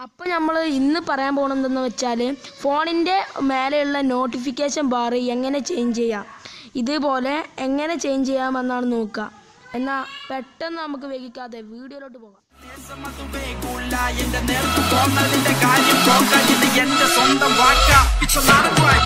അപ്പോൾ നമ്മൾ ഇന്ന് പറയാൻ പോകുന്നതെന്ന് വെച്ചാൽ ഫോണിൻ്റെ മേലെയുള്ള നോട്ടിഫിക്കേഷൻ ബാർ എങ്ങനെ ചേഞ്ച് ചെയ്യാം ഇതുപോലെ എങ്ങനെ ചേഞ്ച് ചെയ്യാമെന്നാണ് നോക്കുക എന്നാൽ പെട്ടെന്ന് നമുക്ക് വൈകിക്കാതെ വീഡിയോയിലോട്ട് പോകാം വേഗൂല എന്റെ നേർക്ക് പോന്നതിന്റെ കാര്യം പോക ഇത് എന്റെ സ്വന്തം വാക്ക It's a lot of work.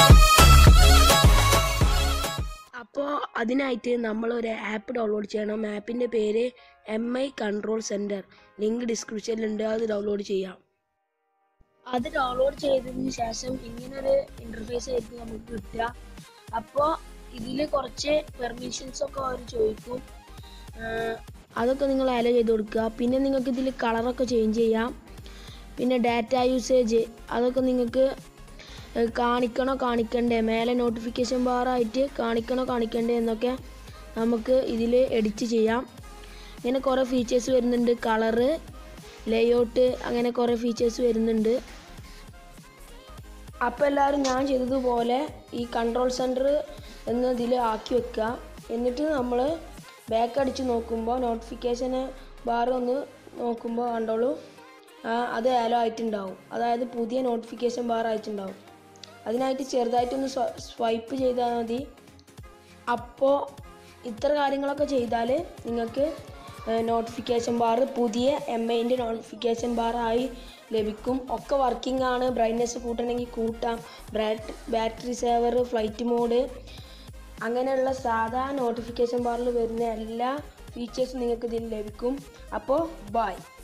അപ്പോൾ അതിനായിട്ട് നമ്മളൊരു ആപ്പ് ഡൗൺലോഡ് ചെയ്യണം ആപ്പിൻ്റെ പേര് M I control centre link ഡിസ്ക്രിപ്ഷനിലുണ്ട് അത് ഡൗൺലോഡ് ചെയ്യാം അത് ഡൗൺലോഡ് ചെയ്തതിന് ശേഷം ഇങ്ങനൊരു ഇൻ്റർഫേസ് ആയിരിക്കും നമുക്ക് കിട്ടുക അപ്പോൾ ഇതിൽ കുറച്ച് പെർമിഷൻസ് ഒക്കെ അവർ ചോദിക്കും ആഹ് അതൊക്കെ നിങ്ങൾ അലോ ചെയ്ത് കൊടുക്കുക പിന്നെ നിങ്ങൾക്ക് ഇതിൽ കളറൊക്കെ ചേഞ്ച് ചെയ്യാം പിന്നെ ഡാറ്റ യൂസേജ് അതൊക്കെ നിങ്ങൾക്ക് ഏഹ് കാണിക്കണോ കാണിക്കണ്ടേ മേലെ നോട്ടിഫിക്കേഷൻ ബാറായിട്ട് കാണിക്കണോ കാണിക്കണ്ടേ എന്നൊക്കെ നമുക്ക് ഇതിൽ എഡിറ്റ് ചെയ്യാം ഇങ്ങനെ കുറേ ഫീച്ചേഴ്സ് വരുന്നുണ്ട് കളറ് ലേഔട്ട് അങ്ങനെ കുറേ ഫീച്ചേഴ്സ് വരുന്നുണ്ട് അപ്പോൾ എല്ലാവരും ഞാൻ ചെയ്തതുപോലെ ഈ കൺട്രോൾ സെൻറ്റർ എന്നതിൽ ആക്കി വെക്കുക എന്നിട്ട് നമ്മൾ ബാക്ക് അടിച്ച് നോക്കുമ്പോൾ നോട്ടിഫിക്കേഷൻ ബാർ ഒന്ന് നോക്കുമ്പോൾ കണ്ടോളൂ ആ, അത് ആലോ ആയിട്ടുണ്ടാവും അതായത് പുതിയ നോട്ടിഫിക്കേഷൻ ബാർ ആയിട്ടുണ്ടാവും അതിനായിട്ട് ചെറുതായിട്ടൊന്ന് സ്വൈപ്പ് ചെയ്താൽ മതി അപ്പോൾ ഇത്ര കാര്യങ്ങളൊക്കെ ചെയ്താൽ നിങ്ങൾക്ക് നോട്ടിഫിക്കേഷൻ ബാർ പുതിയ എം ഐൻ്റെ നോട്ടിഫിക്കേഷൻ ബാറായി ലഭിക്കും ഒക്കെ വർക്കിംഗ് ആണ് ബ്രൈറ്റ്നെസ് കൂട്ടണമെങ്കിൽ കൂട്ടാം ബാറ്ററി സേവർ ഫ്ലൈറ്റ് മോഡ് അങ്ങനെയുള്ള സാധാ നോട്ടിഫിക്കേഷൻ ബാറിൽ വരുന്ന എല്ലാ ഫീച്ചേഴ്സും നിങ്ങൾക്ക് ഇതിൽ ലഭിക്കും അപ്പോൾ ബൈ